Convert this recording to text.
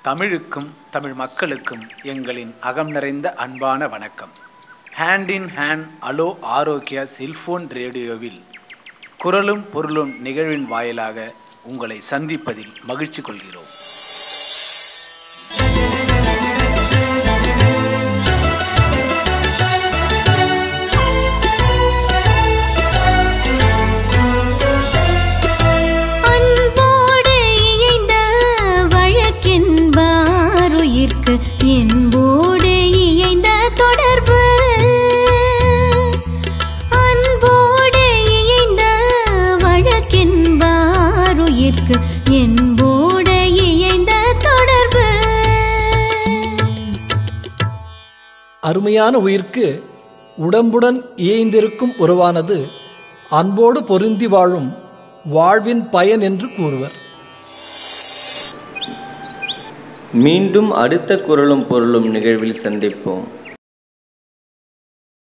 தமிழுக்கும் தமிழ் மக்களுக்கும் எங்களின் அகம் நிறைந்த அன்பான வணக்கம் ஹேண்ட் இன் ஹேண்ட் அலோ ஆரோக்கியா செல்போன் ரேடியோவில் குரலும் பொருளும் நிகழ்வின் வாயிலாக உங்களை சந்திப்பதில் மகிழ்ச்சி கொள்கிறோம் அன்போடு இயைந்த வழக்கென்பாருயிர்க்கு என்போடு இயைந்த தொடர்பு அன்போடு இயைந்த வழக்கென்பாருயிர்க்கு என்போடு இயைந்த தொடர்பு அருமையான உயிர்க்கு உடம்புடன் இயைந்திருக்கும் உறவானது அன்போடு பொருந்தி வாழும் வாழ்வின் பயன் என்று கூறுவர் மீண்டும் அடுத்த குரலும் பொருளும் நிகழ்வில் சந்திப்போம்